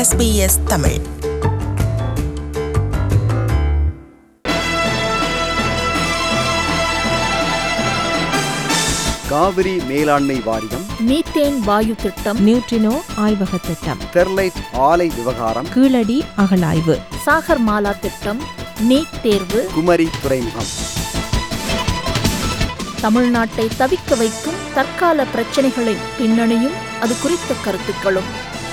SBS Tamil Kaveri மேலாண்மை வாரியம் methane வாயு திட்டம் நியூட்ரினோ ஆய்வக திட்டம் ஸ்டெர்லைட் ஆலை விவகாரம் கீழடி அகழாய்வு சாகர் மாலா திட்டம் நீட் தேர்வு குமரி துறைமுகம் தமிழ்நாட்டை தவிக்க வைக்கும் தற்கால பிரச்சனைகளின் பின்னணியும் அது குறித்த கருத்துக்களும்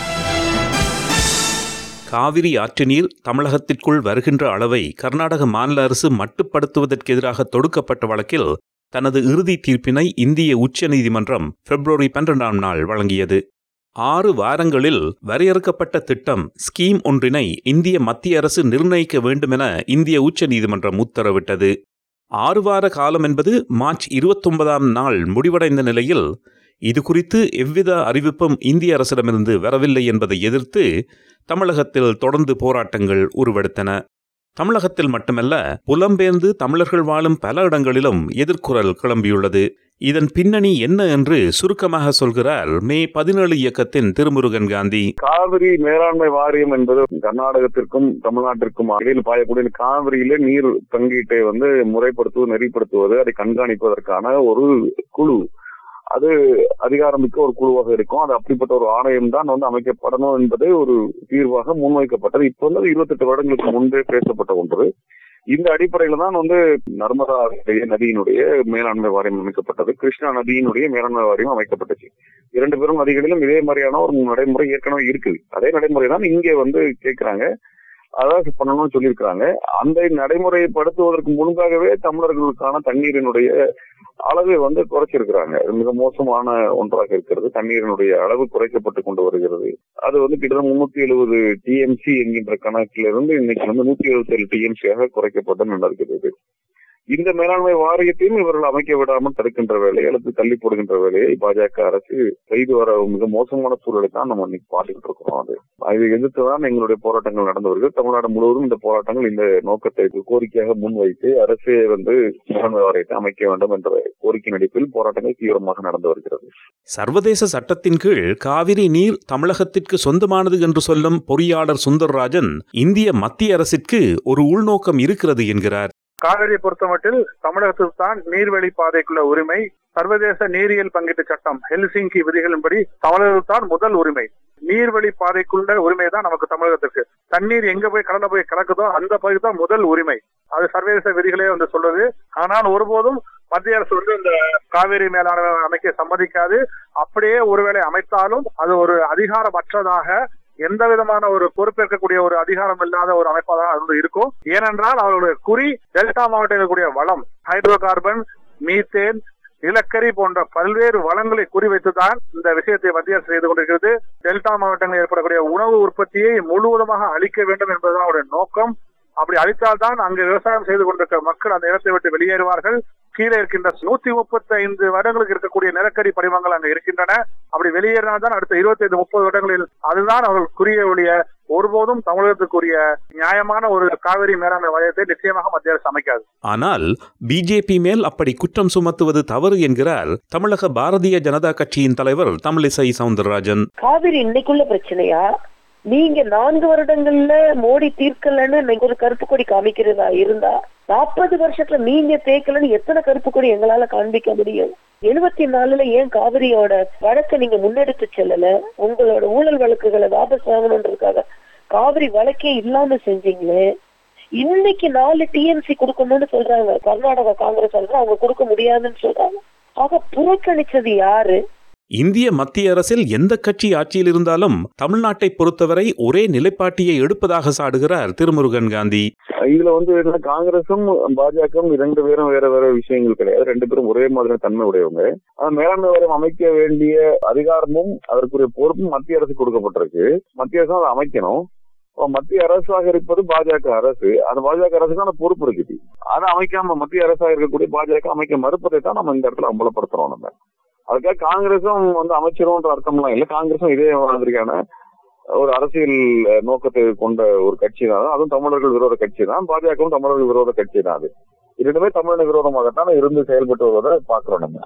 காவிரி ஆற்று நீர் தமிழகத்திற்குள் வருகின்ற அளவை கர்நாடக மாநில அரசு மட்டுப்படுத்துவதற்கு எதிராக தொடுக்கப்பட்ட வழக்கில் தனது இறுதி தீர்ப்பினை இந்திய உச்சநீதிமன்றம் பிப்ரவரி பன்னிரண்டாம் நாள் வழங்கியது ஆறு வாரங்களில் வரையறுக்கப்பட்ட திட்டம் ஸ்கீம் ஒன்றினை இந்திய மத்திய அரசு நிர்ணயிக்க வேண்டுமென இந்திய உச்சநீதிமன்றம் உத்தரவிட்டது ஆறு வார காலம் என்பது மார்ச் இருபத்தொன்பதாம் நாள் முடிவடைந்த நிலையில் இது குறித்து எவ்வித அறிவிப்பும் இந்திய அரசிடமிருந்து வரவில்லை என்பதை எதிர்த்து தமிழகத்தில் தொடர்ந்து போராட்டங்கள் உருவெடுத்தன தமிழகத்தில் மட்டுமல்ல புலம்பெயர்ந்து தமிழர்கள் வாழும் பல இடங்களிலும் எதிர்க்குரல் கிளம்பியுள்ளது இதன் பின்னணி என்ன என்று சுருக்கமாக சொல்கிறார் மே பதினேழு இயக்கத்தின் திருமுருகன் காந்தி காவிரி மேலாண்மை வாரியம் என்பது கர்நாடகத்திற்கும் தமிழ்நாட்டிற்கும் இடையில் பாயக்கூடிய காவிரியில நீர் பங்கீட்டை வந்து முறைப்படுத்துவது நெறிப்படுத்துவது அதை கண்காணிப்பதற்கான ஒரு குழு அது அதிகாரமிக்க ஒரு குழுவாக இருக்கும் அது அப்படிப்பட்ட ஒரு ஆணையம் தான் வந்து அமைக்கப்படணும் என்பது ஒரு தீர்வாக முன்வைக்கப்பட்டது இப்ப வந்து இருபத்தி எட்டு வருடங்களுக்கு முன்பே பேசப்பட்ட ஒன்று இந்த அடிப்படையில தான் வந்து நர்மதா நதியினுடைய மேலாண்மை வாரியம் அமைக்கப்பட்டது கிருஷ்ணா நதியினுடைய மேலாண்மை வாரியம் அமைக்கப்பட்டுச்சு இரண்டு பெரும் நதிகளிலும் இதே மாதிரியான ஒரு நடைமுறை ஏற்கனவே இருக்குது அதே நடைமுறை தான் இங்கே வந்து கேட்கிறாங்க அதாவது பண்ணணும்னு சொல்லியிருக்கிறாங்க அந்த நடைமுறைப்படுத்துவதற்கு முன்பாகவே தமிழர்களுக்கான தண்ணீரினுடைய அளவை வந்து குறைச்சிருக்கிறாங்க மிக மோசமான ஒன்றாக இருக்கிறது தண்ணீரினுடைய அளவு குறைக்கப்பட்டு கொண்டு வருகிறது அது வந்து கிட்டத்தட்ட முன்னூத்தி எழுபது டிஎம்சி என்கின்ற கணக்கிலிருந்து இன்னைக்கு வந்து நூத்தி எழுபத்தி ஏழு டிஎம்சியாக குறைக்கப்பட்டு நடக்கிறது இந்த மேலாண்மை வாரியத்தையும் இவர்கள் அமைக்க விடாமல் தடுக்கின்ற வேலை அல்லது தள்ளி போடுகின்ற வேலையை பாஜக அரசு செய்து வர மிக மோசமான சூழலை தான் நம்ம இன்னைக்கு பார்த்துக்கிட்டு இருக்கிறோம் அது அதை எதிர்த்து தான் எங்களுடைய போராட்டங்கள் நடந்து வருகிறது தமிழ்நாடு முழுவதும் இந்த போராட்டங்கள் இந்த நோக்கத்தை கோரிக்கையாக முன்வைத்து அரசே வந்து மேலாண்மை வாரியத்தை அமைக்க வேண்டும் என்ற கோரிக்கை அடிப்பில் போராட்டங்கள் தீவிரமாக நடந்து வருகிறது சர்வதேச சட்டத்தின் கீழ் காவிரி நீர் தமிழகத்திற்கு சொந்தமானது என்று சொல்லும் பொறியாளர் சுந்தர்ராஜன் இந்திய மத்திய அரசிற்கு ஒரு உள்நோக்கம் இருக்கிறது என்கிறார் காவிரியை பொறுத்தமட்டில் தமிழகத்தில் தான் நீர்வழி பாதைக்குள்ள உரிமை சர்வதேச நீரியல் பங்கீட்டு சட்டம் ஹெல்சிங்கி விதிகளின்படி தமிழகத்தில் தான் முதல் உரிமை நீர்வழி பாதைக்குள்ள உரிமை தான் நமக்கு தமிழகத்திற்கு தண்ணீர் எங்க போய் கடல போய் கலக்குதோ அந்த பகுதி தான் முதல் உரிமை அது சர்வதேச விதிகளே வந்து சொல்லுது ஆனால் ஒருபோதும் மத்திய அரசு வந்து இந்த காவிரி மேலாண்மை அமைக்க சம்மதிக்காது அப்படியே ஒருவேளை அமைத்தாலும் அது ஒரு அதிகாரமற்றதாக எந்த விதமான ஒரு பொறுப்பேற்கக்கூடிய ஒரு அதிகாரம் இல்லாத ஒரு அமைப்பாக அது இருக்கும் ஏனென்றால் அவர்களுடைய குறி டெல்டா மாவட்டம் இருக்கக்கூடிய வளம் ஹைட்ரோ கார்பன் மீத்தேன் நிலக்கரி போன்ற பல்வேறு வளங்களை குறிவைத்துதான் இந்த விஷயத்தை மத்திய அரசு செய்து கொண்டிருக்கிறது டெல்டா மாவட்டங்களில் ஏற்படக்கூடிய உணவு உற்பத்தியை முழுவதுமாக அளிக்க வேண்டும் என்பதுதான் அவருடைய நோக்கம் அப்படி அளித்தால்தான் அங்கு விவசாயம் செய்து கொண்டிருக்கிற மக்கள் அந்த இடத்தை விட்டு வெளியேறுவார்கள் கீழே இருக்கின்ற நூத்தி முப்பத்தி ஐந்து வருடங்களுக்கு இருக்கக்கூடிய நிலக்கரி படிமங்கள் அங்கு இருக்கின்றன அப்படி வெளியேறினால்தான் அடுத்த இருபத்தி ஐந்து முப்பது வருடங்களில் அதுதான் அவர்கள் குறிய ஒழிய ஒருபோதும் தமிழகத்துக்குரிய நியாயமான ஒரு காவிரி மேலாண்மை வாரியத்தை நிச்சயமாக மத்திய அரசு அமைக்காது ஆனால் பிஜேபி மேல் அப்படி குற்றம் சுமத்துவது தவறு என்கிறார் தமிழக பாரதிய ஜனதா கட்சியின் தலைவர் தமிழிசை சவுந்தரராஜன் காவிரி இன்னைக்குள்ள பிரச்சனையா நீங்க நான்கு வருடங்கள்ல மோடி தீர்க்கலன்னு நீங்க ஒரு கருப்பு கொடி காமிக்கிறதா இருந்தா நாற்பது வருஷத்துல நீங்க தேய்க்கலன்னு எத்தனை கருப்பு கொடி எங்களால காண்பிக்க முடியும் எழுபத்தி நாலுல ஏன் காவிரியோட வழக்கை நீங்க முன்னெடுத்து செல்லல உங்களோட ஊழல் வழக்குகளை வாபஸ் வாங்கணுன்றதுக்காக காவிரி வழக்கே இல்லாம செஞ்சீங்களே இன்னைக்கு நாலு டிஎம்சி கொடுக்கணும்னு சொல்றாங்க கர்நாடகா காங்கிரஸ் அவங்க கொடுக்க முடியாதுன்னு சொல்றாங்க ஆக புறக்கணிச்சது யாரு இந்திய மத்திய அரசில் எந்த கட்சி ஆட்சியில் இருந்தாலும் தமிழ்நாட்டை பொறுத்தவரை ஒரே நிலைப்பாட்டியை எடுப்பதாக சாடுகிறார் திருமுருகன் காந்தி இதுல வந்து என்ன காங்கிரசும் பாஜகவும் இரண்டு பேரும் வேற வேற விஷயங்கள் கிடையாது ரெண்டு பேரும் ஒரே மாதிரியான தன்மை உடையவங்க ஆனா மேலாண்மை வாரியம் அமைக்க வேண்டிய அதிகாரமும் அதற்குரிய பொறுப்பும் மத்திய அரசு கொடுக்கப்பட்டிருக்கு மத்திய அரசு அதை அமைக்கணும் மத்திய அரசாக இருப்பது பாஜக அரசு அந்த பாஜக அரசுக்கான பொறுப்பு இருக்குது அதை அமைக்காம மத்திய அரசாக இருக்கக்கூடிய பாஜக அமைக்க மறுப்பதை தான் நம்ம இந்த இடத்துல அம்பலப்படுத்துறோம் நம்ம அதுக்காக காங்கிரசும் வந்து அமைச்சிரும்ன்ற அர்த்தம்லாம் இல்லை காங்கிரசும் இதே மாதிரியான ஒரு அரசியல் நோக்கத்தை கொண்ட ஒரு கட்சி தான் அதுவும் தமிழர்கள் விரோத கட்சி தான் பாஜகவும் தமிழர்கள் விரோத கட்சி தான் அது இரண்டுமே தமிழக விரோதமாகத்தான் இருந்து செயல்பட்டு வருவதை பாக்குறோம் நம்ம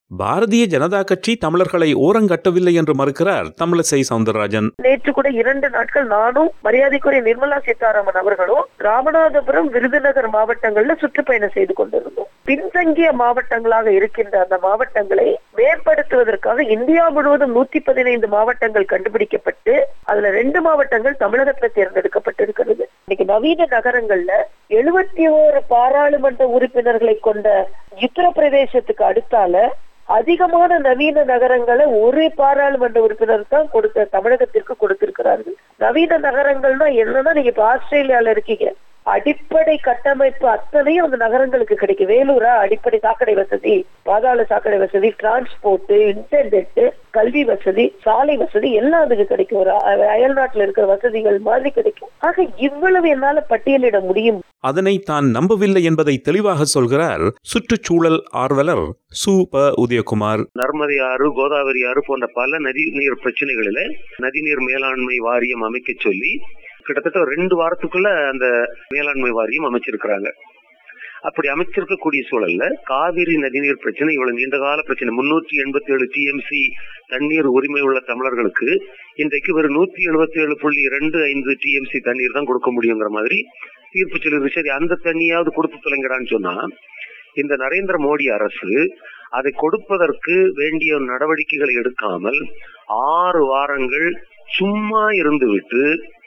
பாரதிய ஜனதா கட்சி தமிழர்களை ஓரங்கட்டவில்லை என்று மறுக்கிறார் தமிழிசை சவுந்தரராஜன் நேற்று கூட இரண்டு நாட்கள் நானும் மரியாதைக்குரிய நிர்மலா சீதாராமன் அவர்களும் ராமநாதபுரம் விருதுநகர் மாவட்டங்கள்ல சுற்றுப்பயணம் செய்து கொண்டிருந்தோம் பின்தங்கிய மாவட்டங்களாக இருக்கின்ற அந்த மாவட்டங்களை மேம்படுத்துவதற்காக இந்தியா முழுவதும் நூத்தி பதினைந்து மாவட்டங்கள் கண்டுபிடிக்கப்பட்டு அதுல ரெண்டு மாவட்டங்கள் தமிழகத்துல தேர்ந்தெடுக்கப்பட்டிருக்கிறது இன்னைக்கு நவீன நகரங்கள்ல எழுபத்தி ஓரு பாராளுமன்ற உறுப்பினர்களை கொண்ட உத்தரப்பிரதேசத்துக்கு அடுத்தால அதிகமான நவீன நகரங்களை ஒரு பாராளுமன்ற உறுப்பினர் தான் கொடுத்த தமிழகத்திற்கு கொடுத்திருக்கிறார்கள் நவீன நகரங்கள்னா என்னன்னா நீங்க இப்ப ஆஸ்திரேலியால இருக்கீங்க அடிப்படை கட்டமைப்பு அத்தனையும் அந்த நகரங்களுக்கு கிடைக்கும் வேலூரா அடிப்படை சாக்கடை வசதி பாதாள சாக்கடை வசதி டிரான்ஸ்போர்ட் இன்டர்நெட் கல்வி வசதி சாலை வசதி எல்லாம் அதுக்கு கிடைக்கும் ஒரு அ- அயல்நாட்டுல இருக்கிற வசதிகள் மாதிரி கிடைக்கும் ஆக இவ்வளவு என்னால பட்டியலிட முடியும் அதனை தான் நம்பவில்லை என்பதை தெளிவாக சொல்கிறார் சுற்றுச்சூழல் ஆர்வலர் சு ப உதயகுமார் நர்மதை ஆறு கோதாவரி ஆறு போன்ற பல நதிநீர் பிரச்சனைகளில நதிநீர் மேலாண்மை வாரியம் அமைக்க சொல்லி கிட்டத்தட்ட ஒரு ரெண்டு வாரத்துக்குள்ள அந்த மேலாண்மை வாரியம் அமைச்சிருக்கிறாங்க அப்படி அமைச்சிருக்கக்கூடிய சூழல்ல காவிரி நதிநீர் பிரச்சனை இவ்வளவு நீண்ட கால பிரச்சனை முன்னூற்றி எண்பத்தி ஏழு டிஎம்சி தண்ணீர் உரிமை உள்ள தமிழர்களுக்கு இன்றைக்கு ஒரு நூத்தி எழுபத்தி ஏழு புள்ளி ரெண்டு ஐந்து டிஎம்சி தண்ணீர் தான் கொடுக்க முடியுங்கிற மாதிரி தீர்ப்பு சொல்லிருக்கு சரி அந்த தண்ணியாவது கொடுத்து தொலைங்கிறான்னு சொன்னா இந்த நரேந்திர மோடி அரசு அதை கொடுப்பதற்கு வேண்டிய நடவடிக்கைகளை எடுக்காமல் ஆறு வாரங்கள் சும்மா இருந்துவிட்டு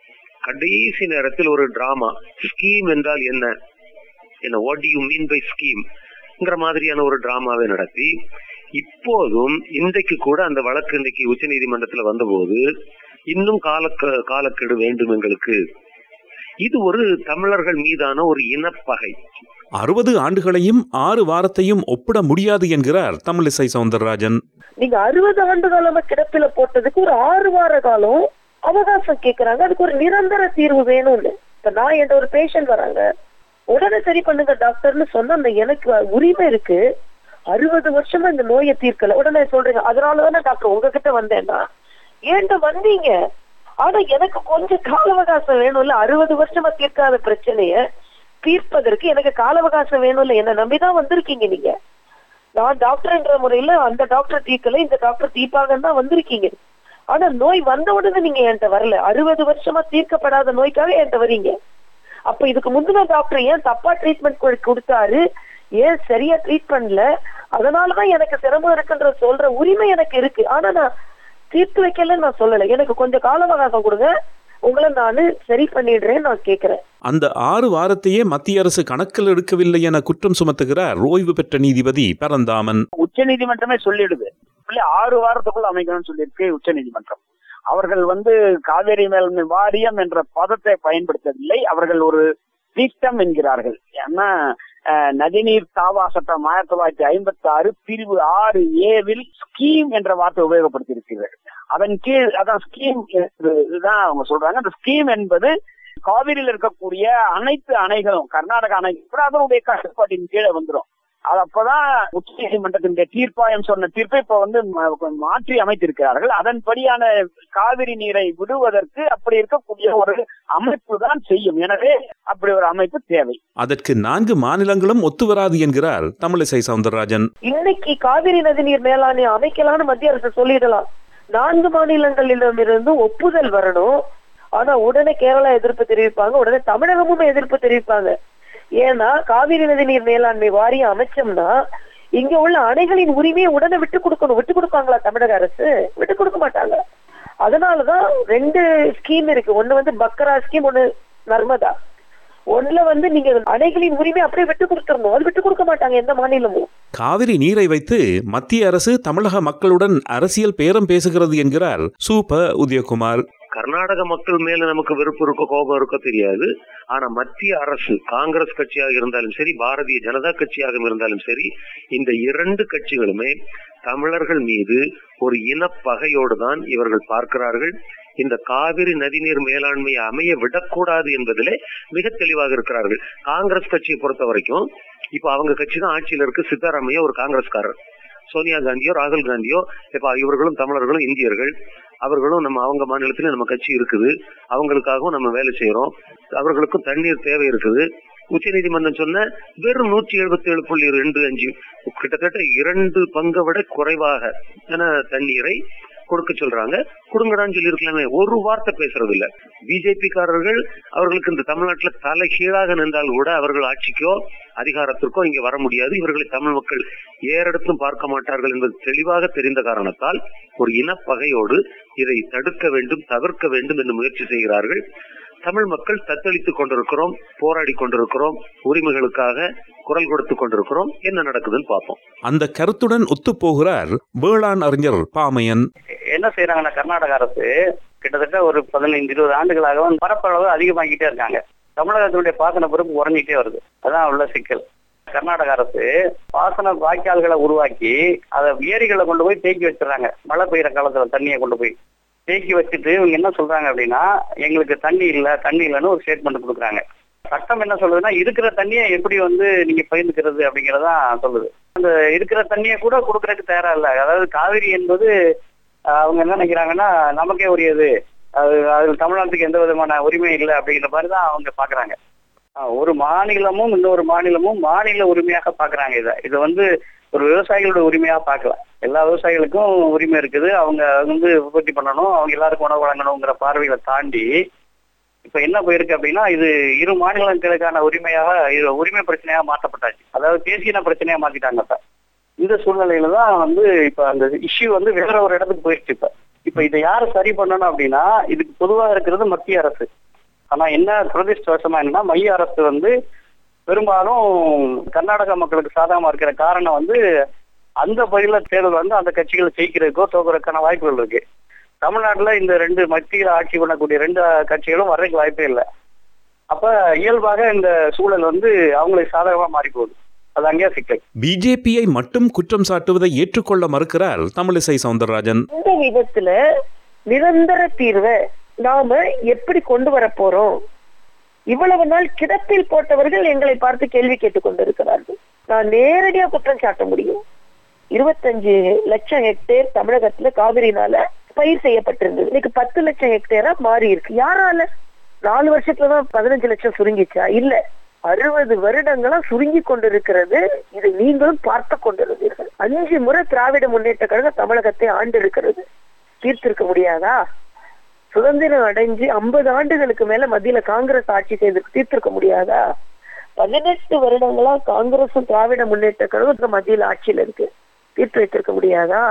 கடைசி நேரத்தில் ஒரு டிராமா ஸ்கீம் என்றால் என்ன என்ன வாட் யூ மீன் பை ஸ்கீம்ங்கிற மாதிரியான ஒரு டிராமாவை நடத்தி இப்போதும் இன்றைக்கு கூட அந்த வழக்கு இன்றைக்கு உச்ச நீதிமன்றத்தில் வந்தபோது இன்னும் காலக்க காலக்கெடு வேண்டும் எங்களுக்கு இது ஒரு தமிழர்கள் மீதான ஒரு இனப்பகை அறுபது ஆண்டுகளையும் ஆறு வாரத்தையும் ஒப்பிட முடியாது என்கிறார் தமிழிசை சவுந்தரராஜன் நீங்க அறுபது ஆண்டு காலமா கிடப்பில போட்டதுக்கு ஒரு ஆறு வார காலம் அவகாசம் கேக்குறாங்க அதுக்கு ஒரு நிரந்தர தீர்வு வேணும்னு இப்ப நான் என்கிட்ட ஒரு பேஷண்ட் வராங்க உடனே சரி பண்ணுங்க டாக்டர்னு சொன்னா அந்த எனக்கு உரிமை இருக்கு அறுபது வருஷமா இந்த நோயை தீர்க்கல உடனே சொல்றீங்க அதனாலதானே டாக்டர் உங்ககிட்ட வந்தேன்னா ஏன்ட்ட வந்தீங்க ஆனா எனக்கு கொஞ்சம் கால அவகாசம் வேணும்ல அறுபது வருஷமா தீர்க்காத பிரச்சனைய தீர்ப்பதற்கு எனக்கு கால அவகாசம் வேணும்ல என்ன நம்பிதான் வந்திருக்கீங்க நீங்க நான் டாக்டர்ன்ற முறையில அந்த டாக்டர் தீர்க்கல இந்த டாக்டர் தீர்ப்பாங்கன்னு தான் வந்திருக்கீங்க ஆனா நோய் வந்த உடனே நீங்க என்கிட்ட வரல அறுபது வருஷமா தீர்க்கப்படாத நோய்க்காக என்கிட்ட வரீங்க அப்ப இதுக்கு முந்தின டாக்டர் ஏன் தப்பா ட்ரீட்மெண்ட் கொடுத்தாரு ஏன் சரியா ட்ரீட் பண்ணல அதனாலதான் எனக்கு சிரமம் இருக்குன்ற சொல்ற உரிமை எனக்கு இருக்கு ஆனா நான் தீர்த்து வைக்கலன்னு நான் சொல்லல எனக்கு கொஞ்சம் கால அவகாசம் கொடுங்க உங்களை நானு சரி பண்ணிடுறேன்னு நான் கேக்குறேன் அந்த ஆறு வாரத்தையே மத்திய அரசு கணக்கில் எடுக்கவில்லை என குற்றம் சுமத்துகிறார் ஓய்வு பெற்ற நீதிபதி பரந்தாமன் உச்ச நீதிமன்றமே சொல்லிடுது இல்ல ஆறு வாரத்துக்குள்ள அமைக்கணும்னு சொல்லியிருக்கு உச்ச நீதிமன்றம் அவர்கள் வந்து காவேரி மேலாண்மை வாரியம் என்ற பதத்தை பயன்படுத்தவில்லை அவர்கள் ஒரு திட்டம் என்கிறார்கள் ஏன்னா அஹ், நதிநீர் தாவா சட்டம் ஆயிரத்தி தொள்ளாயிரத்தி ஐம்பத்தி ஆறு பிரிவு ஆறு ஏவில் ஸ்கீம் என்ற வார்த்தை உபயோகப்படுத்தியிருக்கிறது அதன் கீழ் அதான் ஸ்கீம் இதுதான் அவங்க சொல்றாங்க அந்த ஸ்கீம் என்பது காவிரியில் இருக்கக்கூடிய அனைத்து அணைகளும் கர்நாடக அணை கூட அதனுடைய கட்டுப்பாட்டின் கீழே வந்துடும் அது அப்பதான் உச்ச நீதிமன்றத்தினுடைய தீர்ப்பாயம் சொன்ன தீர்ப்பை இப்ப வந்து ம- மாற்றி அமைத்திருக்கிறார்கள் அதன்படியான காவிரி நீரை விடுவதற்கு அப்படி இருக்கக்கூடிய ஒரு அமைப்பு தான் செய்யும் எனவே அப்படி ஒரு அமைப்பு தேவை அதற்கு நான்கு மாநிலங்களும் ஒத்துவராது என்கிறார் தமிழிசை சவுந்தரராஜன் இன்னைக்கு காவிரி நதிநீர் மேலாண்மை அமைக்கலாம்னு மத்திய அரசு சொல்லிடலாம் நான்கு மாநிலங்களிடமிருந்து ஒப்புதல் வரணும் ஆனா உடனே கேரளா எதிர்ப்பு தெரிவிப்பாங்க உடனே தமிழகமும் எதிர்ப்பு தெரிவிப்பாங்க ஏன்னா காவிரி நதிநீர் மேலாண்மை வாரியம் அமைச்சோம்னா இங்க உள்ள அணைகளின் உரிமையை உடனே விட்டு கொடுக்கணும் விட்டு கொடுப்பாங்களா தமிழக அரசு விட்டு கொடுக்க மாட்டாங்க அதனாலதான் ரெண்டு ஸ்கீம் இருக்கு ஒண்ணு வந்து பக்கரா ஸ்கீம் ஒண்ணு நர்மதா ஒண்ணுல வந்து நீங்க அணைகளின் உரிமை அப்படியே விட்டு கொடுத்துடணும் அது விட்டு கொடுக்க மாட்டாங்க எந்த மாநிலமும் காவிரி நீரை வைத்து மத்திய அரசு தமிழக மக்களுடன் அரசியல் பேரம் பேசுகிறது என்கிறார் சு ப உதயகுமார் கர்நாடக மக்கள் மேல நமக்கு வெறுப்பு இருக்கோ கோபம் இருக்கோ தெரியாது ஆனா மத்திய அரசு காங்கிரஸ் கட்சியாக இருந்தாலும் சரி பாரதிய ஜனதா கட்சியாக இருந்தாலும் சரி இந்த இரண்டு கட்சிகளுமே தமிழர்கள் மீது ஒரு இனப்பகையோடு தான் இவர்கள் பார்க்கிறார்கள் இந்த காவிரி நதிநீர் மேலாண்மையை அமைய விடக்கூடாது என்பதிலே மிக தெளிவாக இருக்கிறார்கள் காங்கிரஸ் கட்சியை பொறுத்த வரைக்கும் இப்ப அவங்க கட்சி தான் ஆட்சியில இருக்கு சித்தாராமையா ஒரு காங்கிரஸ்காரர் சோனியா காந்தியோ ராகுல் காந்தியோ இப்ப இவர்களும் தமிழர்களும் இந்தியர்கள் அவர்களும் நம்ம அவங்க மாநிலத்துல நம்ம கட்சி இருக்குது அவங்களுக்காகவும் நம்ம வேலை செய்யறோம் அவர்களுக்கும் தண்ணீர் தேவை இருக்குது உச்சநீதிமன்றம் சொன்ன வெறும் நூற்றி எழுபத்தி ஏழு புள்ளி ரெண்டு அஞ்சு கிட்டத்தட்ட இரண்டு பங்கை விட குறைவாக என தண்ணீரை கொடுக்க சொல்றாங்க கொடுங்கடான்னு சொல்லி இருக்கலாமே ஒரு வார்த்தை பேசுறது இல்ல பிஜேபி காரர்கள் அவர்களுக்கு இந்த தமிழ்நாட்டுல தலை கீழாக நின்றால் கூட அவர்கள் ஆட்சிக்கோ அதிகாரத்திற்கோ இங்க வர முடியாது இவர்களை தமிழ் மக்கள் ஏறெடுத்தும் பார்க்க மாட்டார்கள் என்பது தெளிவாக தெரிந்த காரணத்தால் ஒரு இனப்பகையோடு இதை தடுக்க வேண்டும் தவிர்க்க வேண்டும் என்று முயற்சி செய்கிறார்கள் தமிழ் மக்கள் தத்தளித்துக் கொண்டிருக்கிறோம் போராடி கொண்டிருக்கிறோம் உரிமைகளுக்காக குரல் கொடுத்துக் கொண்டிருக்கிறோம் என்ன நடக்குதுன்னு பார்ப்போம் அந்த கருத்துடன் ஒத்துப்போகிறார் வேளாண் அறிஞர் பாமையன் என்ன செய்யறாங்கன்னா கர்நாடக அரசு கிட்டத்தட்ட ஒரு பதினைந்து இருபது ஆண்டுகளாக வந்து பரப்பளவு அதிகமாக்கிட்டே இருக்காங்க தமிழகத்தினுடைய பாசன பொறுப்பு குறைஞ்சிட்டே வருது அதான் உள்ள சிக்கல் கர்நாடக அரசு பாசன வாய்க்கால்களை உருவாக்கி அதை ஏரிகளை கொண்டு போய் தேக்கி வச்சிடறாங்க மழை பெய்யுற காலத்துல தண்ணியை கொண்டு போய் தேக்கி வச்சுட்டு இவங்க என்ன சொல்றாங்க அப்படின்னா எங்களுக்கு தண்ணி இல்ல தண்ணி இல்லைன்னு ஒரு ஸ்டேட்மெண்ட் கொடுக்குறாங்க சட்டம் என்ன சொல்லுதுன்னா இருக்கிற தண்ணியை எப்படி வந்து நீங்க பகிர்ந்துக்கிறது அப்படிங்கறதான் சொல்லுது அந்த இருக்கிற தண்ணியை கூட கொடுக்கறதுக்கு தயாரா இல்ல அதாவது காவிரி என்பது ஆஹ், அவங்க என்ன நினைக்கிறாங்கன்னா நமக்கே உரியது அது அதில் தமிழ்நாட்டுக்கு எந்த விதமான உரிமை இல்லை அப்படிங்கிற மாதிரி தான் அவங்க பாக்குறாங்க ஆஹ், ஒரு மாநிலமும் இன்னொரு மாநிலமும் மாநில உரிமையாக பாக்குறாங்க இதை இதை வந்து ஒரு விவசாயிகளோட உரிமையா பார்க்கல எல்லா விவசாயிகளுக்கும் உரிமை இருக்குது அவங்க வந்து உற்பத்தி பண்ணணும் அவங்க எல்லாருக்கும் உணவு வழங்கணுங்கிற பார்வைகளை தாண்டி இப்ப என்ன போயிருக்கு அப்படின்னா இது இரு மாநிலங்களுக்கான உரிமையாக இது உரிமை பிரச்சனையாக மாற்றப்பட்டாச்சு அதாவது தேசிய பிரச்சனையா மாத்திட்டாங்க இப்ப இந்த சூழ்நிலையில தான் வந்து இப்ப அந்த இஷ்யூ வந்து வேற ஒரு இடத்துக்கு போயிடுச்சு இப்ப இப்ப இதை யாரு சரி பண்ணணும் அப்படின்னா இதுக்கு பொதுவா இருக்கிறது மத்திய அரசு ஆனா என்ன துரதிருஷ்டவசமா என்னன்னா மைய அரசு வந்து பெரும்பாலும் கர்நாடக மக்களுக்கு சாதகமா இருக்கிற காரணம் வந்து அந்த பகுதியில தேர்தல் வந்து அந்த கட்சிகளை ஜெயிக்கிறதுக்கோ தோக்குறதுக்கான வாய்ப்புகள் இருக்கு தமிழ்நாட்டுல இந்த ரெண்டு மத்தியில ஆட்சி பண்ணக்கூடிய ரெண்டு கட்சிகளும் வர்றதுக்கு வாய்ப்பே இல்லை அப்ப இயல்பாக இந்த சூழல் வந்து அவங்களுக்கு சாதகமா மாறி போகுது அது அங்கேயே சிக்கல் பிஜேபியை மட்டும் குற்றம் சாட்டுவதை ஏற்றுக்கொள்ள மறுக்கிறார் தமிழிசை சவுந்தரராஜன் இந்த விதத்துல நிரந்தர தீர்வை நாம எப்படி கொண்டு வர போறோம் இவ்வளவு நாள் கிடப்பில் போட்டவர்கள் எங்களை பார்த்து கேள்வி கேட்டுக் கொண்டிருக்கிறார்கள் நான் நேரடியா குற்றம் சாட்ட முடியும் இருபத்தஞ்சு லட்சம் ஹெக்டேர் தமிழகத்துல காவிரினால பயிர் செய்யப்பட்டிருந்தது இன்னைக்கு பத்து லட்சம் ஹெக்டேரா மாறி இருக்கு யாரால நாலு வருஷத்துலதான் பதினஞ்சு லட்சம் சுருங்கிச்சா இல்ல அறுபது வருடங்களா சுருங்கி கொண்டிருக்கிறது இதை நீங்களும் பார்த்து கொண்டிருந்தீர்கள் அஞ்சு முறை திராவிட முன்னேற்ற கழகம் தமிழகத்தை ஆண்டு இருக்கிறது தீர்த்திருக்க முடியாதா சுதந்திரம் அடைஞ்சு ஐம்பது ஆண்டுகளுக்கு மேல மத்தியில காங்கிரஸ் ஆட்சி செய்து தீர்த்திருக்க முடியாதா பதினெட்டு வருடங்களா காங்கிரசும் திராவிட முன்னேற்ற கழகம் இந்த மத்தியில ஆட்சியில இருக்கு தீர்த்து வைத்திருக்க முடியாதா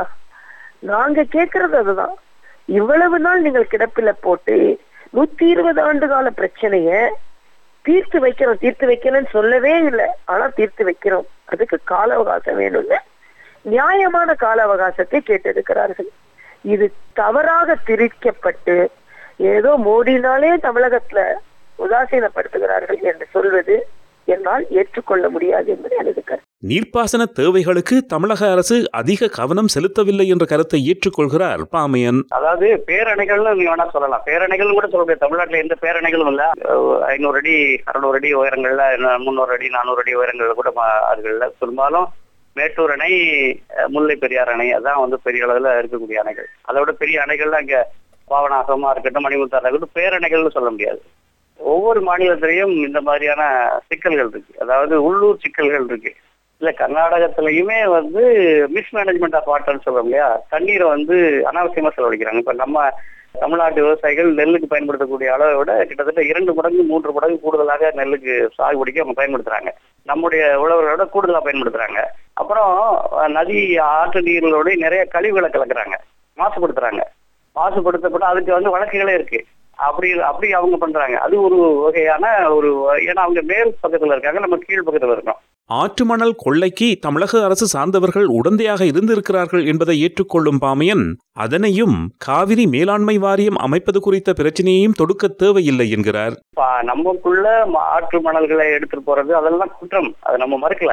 நாங்க கேட்கறது அதுதான் இவ்வளவு நாள் நீங்கள் கிடப்பில போட்டு நூத்தி இருபது ஆண்டு கால பிரச்சனைய தீர்த்து வைக்கிறோம் தீர்த்து வைக்கலன்னு சொல்லவே இல்லை ஆனா தீர்த்து வைக்கிறோம் அதுக்கு கால அவகாசம் வேணும்னு நியாயமான கால அவகாசத்தை கேட்டிருக்கிறார்கள் இது தவறாக திரிக்கப்பட்டு ஏதோ மோடினாலே தமிழகத்துல உதாசீனப்படுத்துகிறார்கள் என்று சொல்வது என்னால் ஏற்றுக்கொள்ள முடியாது என்பது எனது கருத்து நீர்ப்பாசன தேவைகளுக்கு தமிழக அரசு அதிக கவனம் செலுத்தவில்லை என்ற கருத்தை ஏற்றுக்கொள்கிறார் பாமையன் அதாவது பேரணைகள்னு நீங்க வேணா சொல்லலாம் பேரணைகள் கூட சொல்ல முடியாது தமிழ்நாட்டுல எந்த பேரணைகளும் இல்ல அஹ் ஐநூறு அடி அறுநூறு அடி உயரங்கள்ல என்ன முந்நூறு அடி நானூறு அடி உயரங்கள்ல கூட மா- அதுகள்ல பெரும்பாலும் மேட்டூர் அணை அஹ் முல்லை பெரியார் அணை அதான் வந்து பெரிய அளவுல இருக்கக்கூடிய அணைகள் அதை விட பெரிய அணைகள்ல இங்க பாவனாசமா இருக்கட்டும் மணிமுத்தாரா இருக்கட்டும் பேரணைகள்னு சொல்ல முடியாது ஒவ்வொரு மாநிலத்திலையும் இந்த மாதிரியான சிக்கல்கள் இருக்கு அதாவது உள்ளூர் சிக்கல்கள் இருக்கு இல்ல கர்நாடகத்திலயுமே வந்து மிஸ்மேனேஜ்மெண்ட் ஆஃப் வாட்டர்னு சொல்றோம் இல்லையா தண்ணீரை வந்து அனாவசியமா செலவழிக்கிறாங்க இப்ப நம்ம தமிழ்நாட்டு விவசாயிகள் நெல்லுக்கு பயன்படுத்தக்கூடிய அளவை விட கிட்டத்தட்ட இரண்டு மடங்கு மூன்று மடங்கு கூடுதலாக நெல்லுக்கு சாகுபடிக்கு அவங்க பயன்படுத்துறாங்க நம்முடைய உழவர்களோட கூடுதலா பயன்படுத்துறாங்க அப்புறம் அஹ், நதி ஆற்று நீர்களோட நிறைய கழிவுகளை கலக்குறாங்க மாசுபடுத்துறாங்க மாசுபடுத்தப்பட்ட அதுக்கு வந்து வழக்குகளே இருக்கு அப்படி அப்படி அவங்க பண்றாங்க அது ஒரு வகையான ஒரு ஏன்னா அவங்க மேல் பக்கத்துல இருக்காங்க நம்ம கீழ் பக்கத்துல இருக்கோம் ஆற்று மணல் கொள்ளைக்கு தமிழக அரசு சார்ந்தவர்கள் உடந்தையாக இருந்திருக்கிறார்கள் என்பதை ஏற்றுக்கொள்ளும் பாமையன் அதனையும் காவிரி மேலாண்மை வாரியம் அமைப்பது குறித்த பிரச்சனையையும் தொடுக்க தேவையில்லை என்கிறார் இப்ப நமக்குள்ள ம- ஆற்று மணல்களை எடுத்துட்டு போறது அதெல்லாம் குற்றம் அதை நம்ம மறுக்கல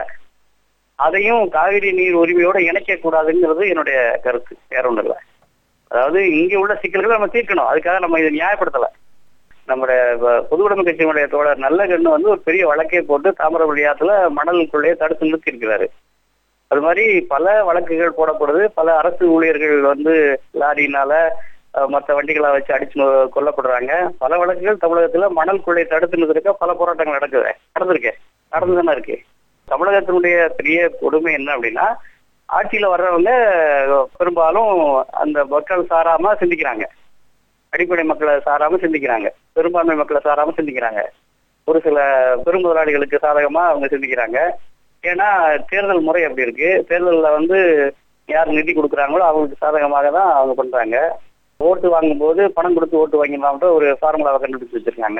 அதையும் காவிரி நீர் உரிமையோட இணைக்க கூடாதுங்கிறது என்னுடைய கருத்து வேற ஒண்ணும் இல்ல அதாவது இங்க உள்ள சிக்கல்களை நம்ம தீர்க்கணும் அதுக்காக நம்ம இதை நியாயப்படுத்தல நம்முடைய வ- பொதுவுடைமை கட்சியினுடைய தோழர் நல்ல கண்ணு வந்து ஒரு பெரிய வழக்கே போட்டு தாமிரபரணி ஆத்துல மணலுக்குள்ளேயே தடுத்து நிறுத்தி இருக்கிறாரு அது மாதிரி பல வழக்குகள் போடப்படுது பல அரசு ஊழியர்கள் வந்து லாரினால அஹ், மத்த வண்டிகளை வச்சு அடிச்சு நொ- கொல்லப்படுறாங்க பல வழக்குகள் தமிழகத்துல மணல் கொள்ளை தடுத்து நிறுத்த பல போராட்டங்கள் நடக்குது நடந்திருக்கு நடந்துதானே இருக்கு தமிழகத்தினுடைய பெரிய கொடுமை என்ன அப்படின்னா ஆட்சியில வர்றவங்க பெரும்பாலும் அந்த மக்கள் சாராம சிந்திக்கிறாங்க அடிப்படை மக்களை சாராம சிந்திக்கிறாங்க பெரும்பான்மை மக்களை சாராம சிந்திக்கிறாங்க ஒரு சில பெருமுதலாளிகளுக்கு சாதகமா அவங்க சிந்திக்கிறாங்க ஏன்னா தேர்தல் முறை அப்படி இருக்கு தேர்தல்ல வந்து யார் நிதி கொடுக்குறாங்களோ அவங்களுக்கு சாதகமாக தான் அவங்க பண்றாங்க ஓட்டு வாங்கும்போது பணம் கொடுத்து ஓட்டு வாங்கிடலாம்ன்ற ஒரு ஃபார்முலாவை கண்டுபிடிச்சு வச்சிருக்காங்க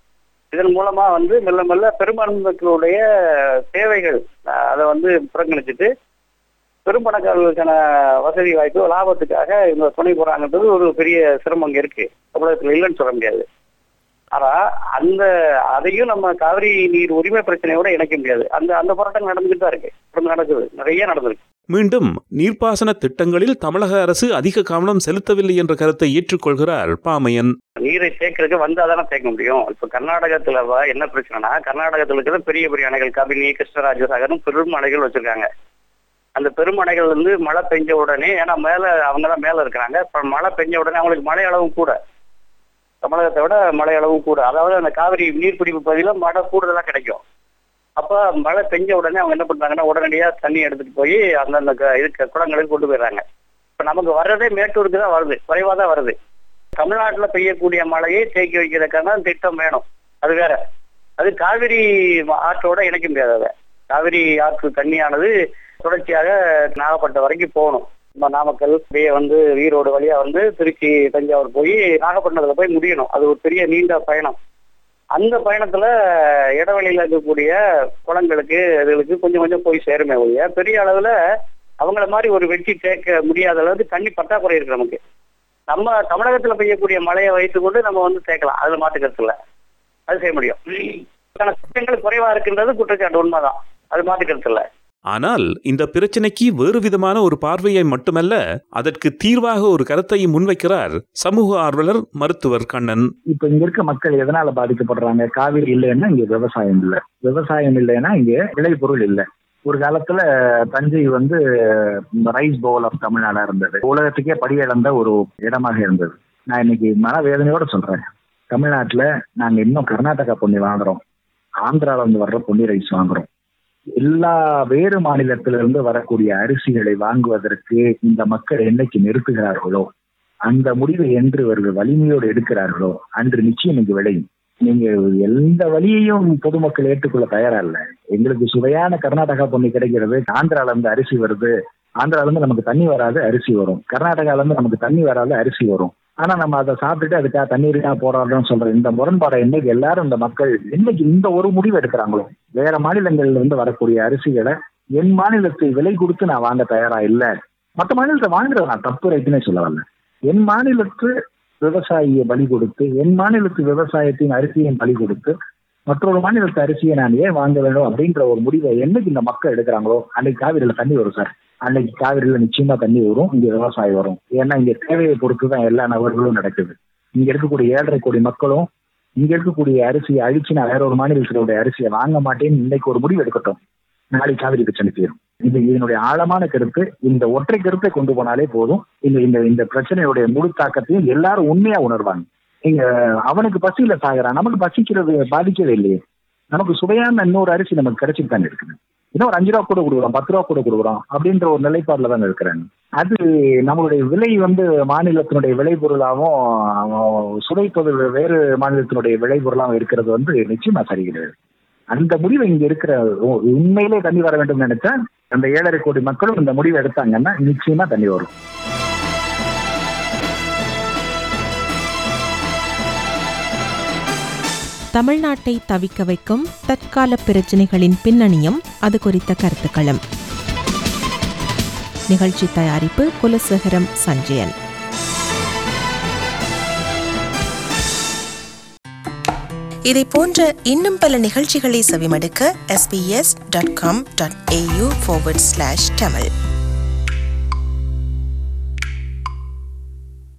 இதன் மூலமா வந்து மெல்ல மெல்ல பெரும்பான்மை மக்களுடைய தேவைகள் அஹ், அதை வந்து புறக்கணிச்சிட்டு பெரும்பணக்காரர்களுக்கான வசதி வாய்ப்பு லாபத்துக்காக இவங்க துணை போறாங்கன்றது ஒரு பெரிய சிரமம் இங்க இருக்கு தமிழகத்துல இல்லைன்னு சொல்ல முடியாது ஆனா அந்த அதையும் நம்ம காவிரி நீர் உரிமை பிரச்சனையோட இணைக்க முடியாது அந்த அந்த போராட்டம் நடந்துகிட்டு தான் இருக்கு தொடர்ந்து நடக்குது நிறைய நடந்திருக்கு மீண்டும் நீர்ப்பாசன திட்டங்களில் தமிழக அரசு அதிக கவனம் செலுத்தவில்லை என்ற கருத்தை ஏற்றுக்கொள்கிறார் பாமையன் நீரை சேர்க்கறதுக்கு வந்தா தானே சேர்க்க முடியும் இப்ப கர்நாடகத்துல வ- என்ன பிரச்சனைனா கர்நாடகத்துல இருக்கிற பெரிய பெரிய அணைகள் கபினி கிருஷ்ணராஜ சாகரும் பெரும் அணைகள் வச்சிருக்காங்க அந்த பெரும் அணைகள் வந்து மழை பெஞ்ச உடனே ஏன்னா மேல அவங்க தான் மேல இருக்கிறாங்க இப்ப மழை பெஞ்ச உடனே அவங்களுக்கு மழை அளவும் கூட தமிழகத்தை விட மழை அளவும் கூட அதாவது அந்த காவிரி நீர்பிடிப்பு பகுதியில மழை கூடுதலா கிடைக்கும் அப்ப மழை பெஞ்ச உடனே அவங்க என்ன பண்றாங்கன்னா உடனடியா தண்ணி எடுத்துட்டு போய் அந்தந்த க- இதுக்கு குளங்களுக்கு கொண்டு போயிடுறாங்க இப்ப நமக்கு வர்றதே மேட்டூருக்கு தான் வருது குறைவா தான் வருது தமிழ்நாட்டுல பெய்யக்கூடிய மழையை தேக்கி வைக்கிறதுக்கான திட்டம் வேணும் அது வேற அது காவிரி ம- ஆற்றோட இணைக்க முடியாது அதை காவிரி ஆற்று தண்ணியானது தொடர்ச்சியாக நாகப்பட்டினம் வரைக்கும் போகணும் நம்ம நாமக்கல் அப்படியே வந்து ஈரோடு வழியா வந்து திருச்சி தஞ்சாவூர் போய் நாகப்பட்டினத்துல போய் முடியணும் அது ஒரு பெரிய நீண்ட பயணம் அந்த பயணத்துல இடைவெளியில இருக்கக்கூடிய குளங்களுக்கு இதுகளுக்கு கொஞ்சம் கொஞ்சம் போய் சேருமே ஒழிய பெரிய அளவுல அவங்கள மாதிரி ஒரு வெற்றி தேக்க முடியாத அளவுக்கு தண்ணி பற்றாக்குறை இருக்கு நமக்கு நம்ம தமிழகத்துல பெய்யக்கூடிய மழையை வைத்துக்கொண்டு நம்ம வந்து சேர்க்கலாம் அதுல மாற்றுக்கிறது இல்ல அது செய்ய முடியும் ஆனா திட்டங்கள் குறைவா இருக்கின்றது குற்றச்சாட்டு உண்மைதான் அது மாற்றுக்கிறது இல்ல ஆனால் இந்த பிரச்சினைக்கு வேறு விதமான ஒரு பார்வையை மட்டுமல்ல அதற்கு தீர்வாக ஒரு கருத்தையும் முன்வைக்கிறார் சமூக ஆர்வலர் மருத்துவர் கண்ணன் இப்ப இங்க இருக்க மக்கள் எதனால பாதிக்கப்படுறாங்க காவிரி இல்லைன்னா இங்க விவசாயம் இல்லை விவசாயம் இல்லைன்னா இங்க விளைபொருள் இல்லை ஒரு காலத்துல தஞ்சை வந்து ரைஸ் பவுல் ஆஃப் தமிழ்நாடா இருந்தது உலகத்துக்கே படியிழந்த ஒரு இடமாக இருந்தது நான் இன்னைக்கு மன வேதனையோட சொல்றேன் தமிழ்நாட்டுல நாங்க இன்னும் கர்நாடகா பொன்னி வாங்குறோம் ஆந்திரால இருந்து வர்ற பொன்னி ரைஸ் வாங்குறோம் எல்லா வேறு மாநிலத்திலிருந்து வரக்கூடிய அரிசிகளை வாங்குவதற்கு இந்த மக்கள் என்னைக்கு நிறுத்துகிறார்களோ அந்த முடிவை என்று இவர்கள் வலிமையோடு எடுக்கிறார்களோ அன்று நிச்சயம் இங்கு விளையும் நீங்க எந்த வழியையும் பொதுமக்கள் ஏற்றுக்கொள்ள தயாரா இல்ல எங்களுக்கு சுவையான கர்நாடகா பொண்ணு கிடைக்கிறது ஆந்திரால இருந்து அரிசி வருது ஆந்திரால இருந்து நமக்கு தண்ணி வராது அரிசி வரும் கர்நாடகால இருந்து நமக்கு தண்ணி வராது அரிசி வரும் ஆனா நம்ம அதை சாப்பிட்டுட்டு அதுக்காக தண்ணீருக்கா போராடுறோம்னு சொல்ற இந்த முரண்பாடை என்னைக்கு எல்லாரும் இந்த மக்கள் என்னைக்கு இந்த ஒரு முடிவு எடுக்கிறாங்களோ வேற மாநிலங்கள்ல இருந்து வரக்கூடிய அரிசிகளை என் மாநிலத்தில் விலை கொடுத்து நான் வாங்க தயாரா இல்ல மற்ற மாநிலத்தை வாங்குறது நான் தப்பு ரைட்டுன்னே சொல்ல வரல என் மாநிலத்து விவசாயியை பலி கொடுத்து என் மாநிலத்து விவசாயத்தின் அரிசியின் பலி கொடுத்து மற்றொரு மாநிலத்து அரிசியை நான் ஏன் வாங்க வேண்டும் அப்படின்ற ஒரு முடிவை என்னைக்கு இந்த மக்கள் எடுக்கிறாங்களோ அன்னைக்கு காவிரியில தண்ணி வரும் சார் அன்னைக்கு காவிரியில நிச்சயமா தண்ணி வரும் இங்க விவசாயம் வரும் ஏன்னா இங்க தேவையை பொறுத்து தான் எல்லா நபர்களும் நடக்குது இங்க இருக்கக்கூடிய ஏழரை கோடி மக்களும் இங்க இருக்கக்கூடிய அரிசியை அழிச்சு நான் வேற ஒரு மாநிலத்தினுடைய அரிசியை வாங்க மாட்டேன்னு இன்னைக்கு ஒரு முடிவு எடுக்கட்டும் நாளை காவிரி பிரச்சனை தீரும் இது இதனுடைய ஆழமான கருத்து இந்த ஒற்றை கருத்தை கொண்டு போனாலே போதும் இந்த இந்த இந்த பிரச்சனையுடைய முழு தாக்கத்தையும் எல்லாரும் உண்மையா உணர்வாங்க இங்க அவனுக்கு பசியில சாகுறான் நமக்கு பசிக்கிறது பாதிக்கவே இல்லையே நமக்கு சுவையான இன்னொரு அரிசி நமக்கு கிடைச்சிட்டு தானே இருக்குது இன்னும் ஒரு அஞ்சு ரூபா கூட கொடுக்குறோம் பத்து ரூபா கூட கொடுக்குறோம் அப்படின்ற ஒரு நிலைப்பாடுல தானே இருக்கிறாங்க அது நம்மளுடைய விலை வந்து மாநிலத்தினுடைய விளைபொருளாகவும் சுவைப்பது வேறு மாநிலத்தினுடைய விளைபொருளாகவும் இருக்கிறது வந்து நிச்சயமா சரி கிடையாது அந்த முடிவை இங்க இருக்கிற உ- உண்மையிலே தண்ணி வர வேண்டும் நினைச்சா அந்த ஏழரை கோடி மக்களும் இந்த முடிவை எடுத்தாங்கன்னா நிச்சயமா தண்ணி வரும் தமிழ்நாட்டை தவிக்க வைக்கும் தற்கால பிரச்சினைகளின் பின்னணியும் அது குறித்த கருத்துக்களும் நிகழ்ச்சி தயாரிப்பு குலசேகரம் சஞ்சயன் இதை போன்ற இன்னும் பல நிகழ்ச்சிகளை செவிமடுக்க sbs.com.au forward slash tamil